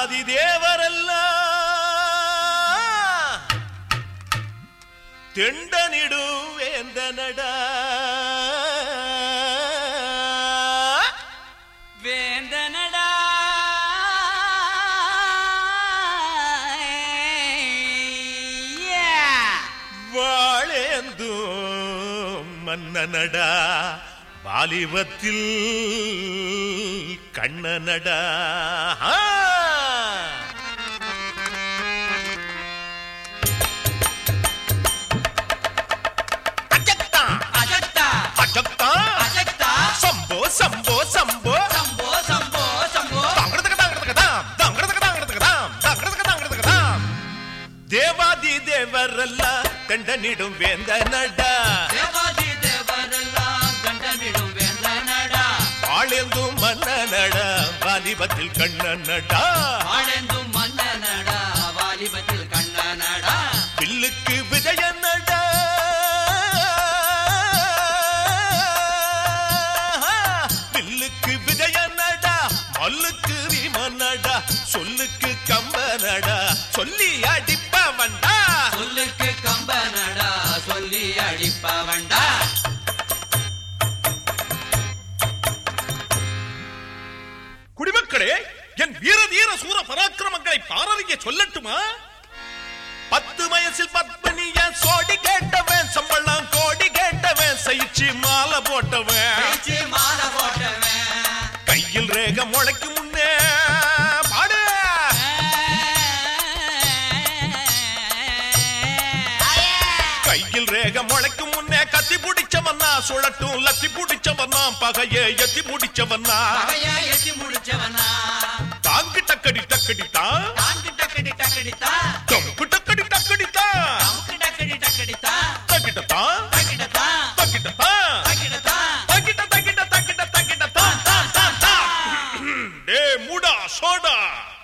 தேவாதி தேவரெல்லாம் தெண்டனிடும் வேந்தனடா வேந்தனடா வாழேந்தும் மன்னனடா வாலிபத்தில் கண்ணனடா ஆ! அஜக்தா, அஜக்தா அஜக்தா, அஜக்தா சம்போ சம்போ சம்போ சம்போ சம்போ சம்போ தாங்கிறதுக்கு தாங்கிறதுக்கு தாம், தாங்கிறதுக்கு தாங்கிறதுக்கு தாம், தாங்கிறதுக்கு தாங்கிறதுக்கு தாம். தேவாதி தேவரெல்லாம் தண்டனிடும் வேந்தனடா தேவாதி தேவரெல்லாம் கண்டனிடும் வேந்தனடா ஆளேந்தும் மன்னனடா வாலிபத்தில் கண்ணனடா ஆழ்ந்தும் மன்னனடா வாலிபத்தில் கண்ணனடா பில்லுக்கு விஜயனடா பில்லுக்கு விஜயனடா மல்லுக்கு விமனடா சொல்லுக்கு கம்பனடா சொல்லி அடிப்பவன்டா சொல்லுக்கு கம்பனடா சொல்லி அடிப்பவன்டா குடிமக்களே என் வீர தீர சூர பராக்கிரமங்களை பாரறிய சொல்லட்டுமா பத்து வயசில் பத்மினிய சோடி கேட்டவன் சம்பளம் கோடி கேட்டவன் சயிச்சு மாலை போட்டவன் பேச்சு மாலை போட்டவன் கையில் ரேக முளைக்கும் முன்னே பாடு கையில் ரேக முளைக்கும் முன்னே கத்தி பிடிச்சவன்னா சுழட்டும் லத்தி பிடிச்சவன்னா பகைய எத்தி முடிச்சவன்னா பகைய எத்தி முடிச்சவனா தாங்கு டக்கடி டக்கடி தான் டாங்கு டக்கடி டக்கடித்தா தம்பு டக்கடி டக்கடி தான் டமுக்கு டக்கடி டக்கடித்தா தக்கிட்ட தான் டக்கிடத்தா தக்கிட்ட தான் டக்கிடத்தா தக்கிட்ட தக்கிட்ட தக்கிட்ட தக்கிட்ட தான் தான் தான் தான் டே மூடா சோடா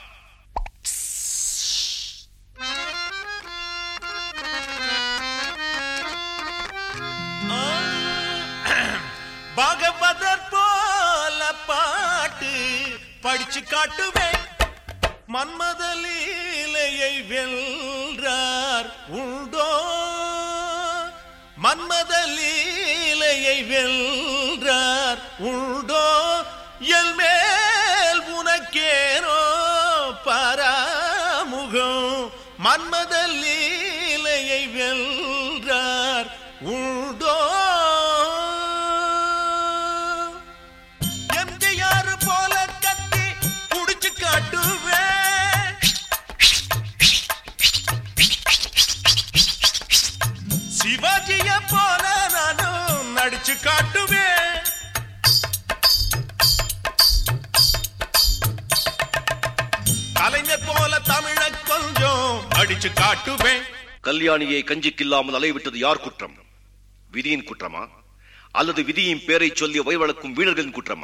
பாகவதர் போல பாட்டு படிச்சு காட்டுவேன் மன்மத லீலையை வெல்றார் உண்டோ மன்மத லீலையை வெல்றார் உண்டோ எல் மேல் உனக்கேனோ பராமுகம் மன்மத லீலையை வெல்றார் உண்டோ எம்ஜிஆர் போல கத்தி புடிச்சு காட்டுவேன் சிவாஜிய போல நானும் நடிச்சு காட்டுவேன் கலைஞர் போல தமிழ கொஞ்சம் அடிச்சு காட்டுவேன் கல்யாணியை கஞ்சிக்கில்லாமல் அலைவிட்டது யார் குற்றம் விதியின் குற்றமா அல்லது விதியின் பேரை சொல்லி வயவளக்கும் வீரர்களின் குற்றமா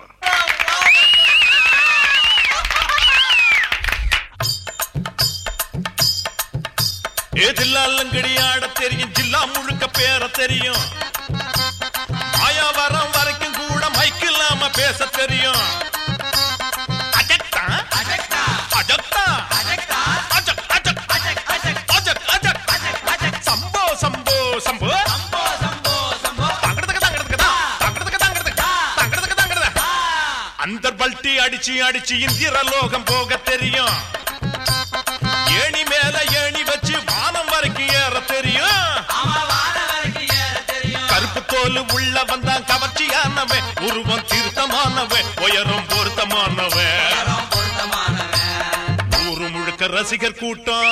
ஏதில்லாலங்கடி ஆட தெரியும் ஜில்லா முழுக்க பேர தெரியும் ஆயாவரம் வரைக்கும் கூட மைக் இல்லாம பேச தெரியும் அஜக்தா அஜக்தா அஜக்தா அஜக்தா அஜக் அஜக் அஜக் அஜக் அஜக் அஜக் அஜக் அஜக் சம்போ சம்போ சம்போ சம்போ சம்போ சம்போ தங்கடதுக்கு தங்கடதுக்கு தான் தங்கடதுக்கு தங்கடதுக்கு தங்கடதுக்கு தங்கடதுக்கு அந்த பல்ட்டி அடிச்சு அடிச்சு இந்திர லோகம் போக தெரியும் ஏணி மேல ஏணி வச்சு வானம் வரைக்கும் ஏற தெரியும் அவன் வார வரைக்கும் ஏற தெரியும் கருப்பு தோல் உள்ள வந்தான் கவர்ச்சியானவன் உருவம் திருத்தமானவன் உயரம் பொருத்தமானவன் தரம் பொருத்தமானவன் ஊரு முழுக்க ரசிகர் கூட்டம்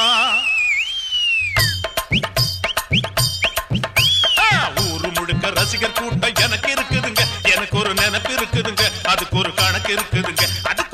ஆ, ஊரு முழுக்க ரசிகர் கூட்டம் எனக்கு இருக்குதுங்க எனக்கு ஒரு நினைப்பு இருக்குதுங்க அதுக்கு ஒரு கணக்கு இருக்குதுங்க அது